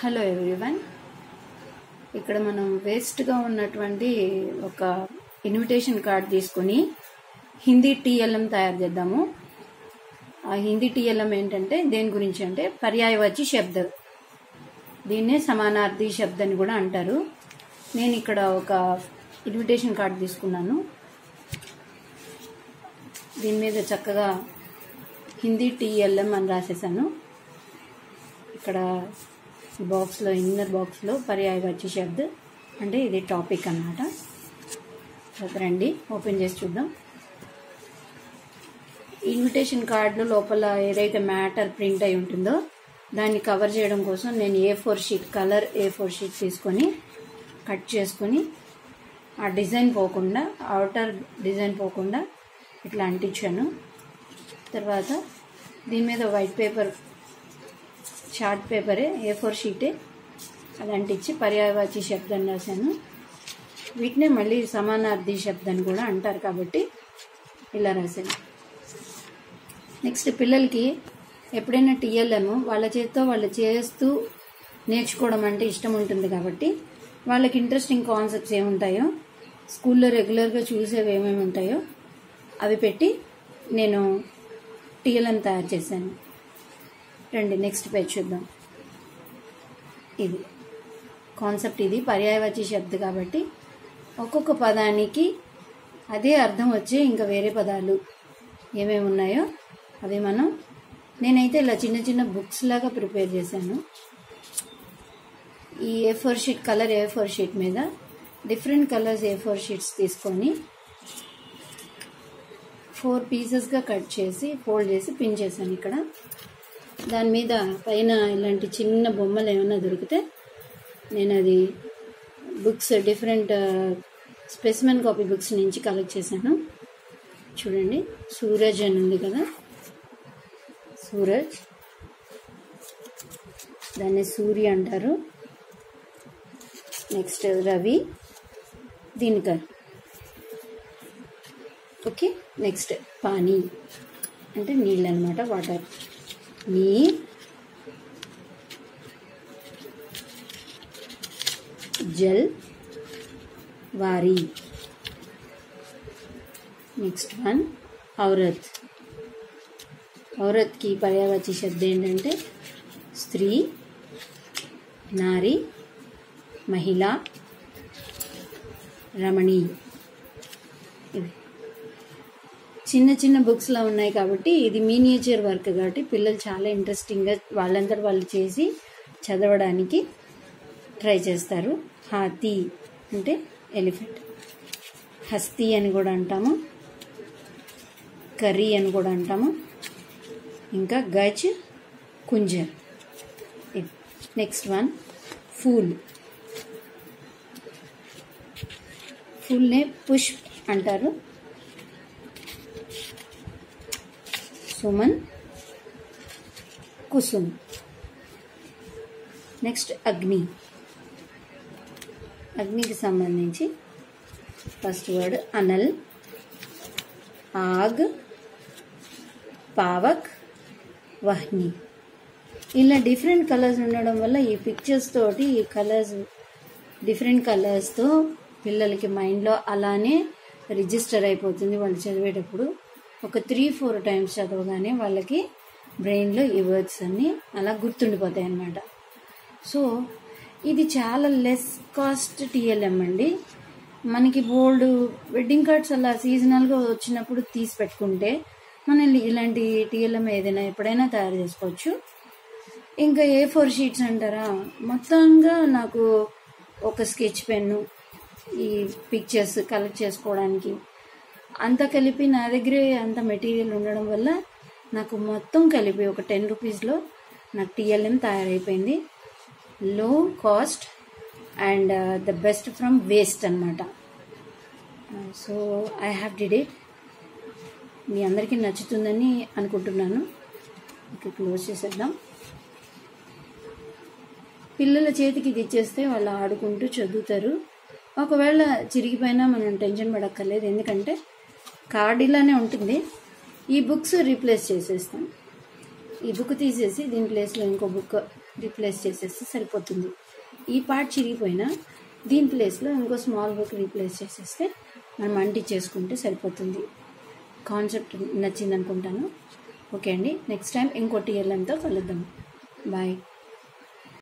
hello everyone ఇక్కడ మనం వేస్ట్గా ఉన్నటువంటి ఒక ఇన్విటేషన్ కార్డ్ తీసుకొని హిందీ టీఎల్ఎం తయారు చేద్దాము ఆ హిందీ టీఎల్ఎం ఏంటంటే దేని గురించి అంటే పర్యాయవాచి శబ్ద దీన్నే సమానార్థి శబ్ద అని కూడా అంటారు నేను ఇక్కడ ఒక ఇన్విటేషన్ కార్డ్ తీసుకున్నాను దీని మీద చక్కగా హిందీ టీఎల్ఎం అని రాసేసాను ఇక్కడ ఈ బాక్స్లో ఇన్నర్ బాక్స్లో పర్యాయవాచి శబ్ద్ అంటే ఇది టాపిక్ అన్నమాట రండి ఓపెన్ చేసి చూద్దాం ఇన్విటేషన్ కార్డులో లోపల ఏదైతే మ్యాటర్ ప్రింట్ అయి ఉంటుందో దాన్ని కవర్ చేయడం కోసం నేను A four sheet colour A four sheet తీసుకొని కట్ చేసుకొని ఆ డిజైన్ పోకుండా అవుటర్ డిజైన్ పోకుండా ఇట్లా అంటించాను తర్వాత దీని మీద వైట్ పేపర్ చార్ట్ పేపరే ఏ ఫోర్ షీటే అది అంటించి పర్యాయవాచి శబ్దం రాశాను వీటినే మళ్ళీ సమానార్థి శబ్దాన్ని కూడా అంటారు కాబట్టి ఇలా రాశాను నెక్స్ట్ పిల్లలకి ఎప్పుడైనా టీఎల్ఎం వాళ్ళ చేతితో వాళ్ళు చేస్తూ నేర్చుకోవడం అంటే ఇష్టం ఉంటుంది కాబట్టి వాళ్ళకి ఇంట్రెస్టింగ్ కాన్సెప్ట్స్ ఏముంటాయో స్కూల్లో రెగ్యులర్గా చూసేవి ఏమేమి ఉంటాయో అవి పెట్టి నేను టీఎల్ఎం తయారు చేశాను రండి నెక్స్ట్ పేజ్ చూద్దాం ఇది కాన్సెప్ట్ ఇది పర్యాయవాచి శబ్ద కాబట్టి ఒక్కొక్క పదానికి అదే అర్థం వచ్చే ఇంకా వేరే పదాలు ఏమేమి ఉన్నాయో అవి మనం నేనైతే ఇలా చిన్న చిన్న బుక్స్ లాగా ప్రిపేర్ చేశాను ఈ A four sheet colour A four sheet మీద different colours A four sheets తీసుకొని ఫోర్ పీసెస్గా కట్ చేసి ఫోల్డ్ చేసి పిన్ చేశాను ఇక్కడ దాని మీద పైన ఇలాంటి చిన్న బొమ్మలు ఏమైనా దొరికితే నేను అది books different specimen copy books నుంచి కలెక్ట్ చేశాను చూడండి సూరజ్ అని ఉంది కదా సూరజ్ దాన్ని సూర్య అంటారు నెక్స్ట్ రవి దినకర్ ఓకే నెక్స్ట్ పానీ అంటే నీళ్ళు అనమాట వాటర్ నీర్ జల్ వారి నెక్స్ట్ వన్ ఔరత్ ఔరత్కి పర్యావచి శబ్దం ఏంటంటే స్త్రీ నారి మహిళ రమణి ఇవి చిన్న చిన్న బుక్స్లో ఉన్నాయి కాబట్టి ఇది మీనియేచర్ వర్క్ కాబట్టి పిల్లలు చాలా ఇంట్రెస్టింగ్గా వాళ్ళంతటి వాళ్ళు చేసి చదవడానికి ట్రై చేస్తారు హాతీ అంటే ఎలిఫెంట్ హస్తి అని కూడా అంటాము కర్రీ అని కూడా అంటాము ఇంకా గజ్ కుంజర్ నెక్స్ట్ వన్ ఫూల్ ఫుల్నే పుష్ప్ అంటారు సుమన్ కుసుమ్ నెక్స్ట్ అగ్ని అగ్నికి సంబంధించి ఫస్ట్ వర్డ్ అనల్ ఆగ్ పావక్ వహ్ని ఇలా డిఫరెంట్ కలర్స్ ఉండడం వల్ల ఈ పిక్చర్స్ తోటి ఈ కలర్స్ డిఫరెంట్ కలర్స్తో పిల్లలకి మైండ్లో అలానే రిజిస్టర్ అయిపోతుంది వాళ్ళు చదివేటప్పుడు ఒక త్రీ ఫోర్ టైమ్స్ చదవగానే వాళ్ళకి బ్రెయిన్లో ఈ వర్డ్స్ అన్నీ అలా గుర్తుండిపోతాయి అన్నమాట సో ఇది చాలా లెస్ కాస్ట్ టీఎల్ఎం అండి మనకి బోల్డ్ వెడ్డింగ్ కార్డ్స్ అలా సీజనల్గా వచ్చినప్పుడు తీసి పెట్టుకుంటే మనం ఇలాంటి టీఎల్ఎం ఏదైనా ఎప్పుడైనా తయారు చేసుకోవచ్చు ఇంకా ఏ ఫోర్ షీట్స్ అంటారా మొత్తంగా నాకు ఒక స్కెచ్ పెన్ను ఈ పిక్చర్స్ కలెక్ట్ చేసుకోవడానికి అంత కలిపి నా దగ్గరే అంత మెటీరియల్ ఉండడం వల్ల నాకు మొత్తం కలిపి ఒక టెన్ రూపీస్లో నాకు టీఎల్ఎం తయారైపోయింది low cost and the best from waste అనమాట so I have did it మీ అందరికీ నచ్చుతుందని అనుకుంటున్నాను ఇక క్లోజ్ చేసేద్దాం పిల్లల చేతికి ఇది ఇచ్చేస్తే వాళ్ళు ఆడుకుంటూ చదువుతారు ఒకవేళ చిరిగిపోయినా మనం టెన్షన్ పడక్కర్లేదు ఎందుకంటే కార్డ్ ఇలానే ఉంటుంది ఈ బుక్స్ రీప్లేస్ చేసేస్తాం ఈ బుక్ తీసేసి దీని ప్లేస్లో ఇంకో బుక్ రీప్లేస్ చేసేస్తే సరిపోతుంది ఈ పార్ట్ చిరిగిపోయినా దీని ప్లేస్లో ఇంకో స్మాల్ బుక్ రీప్లేస్ చేసేస్తే మనం అంటించేసుకుంటే సరిపోతుంది కాన్సెప్ట్ నచ్చింది అనుకుంటాను ఓకే అండి నెక్స్ట్ టైం ఇంకో టీఎల్ఎంతో కలుద్దాం బాయ్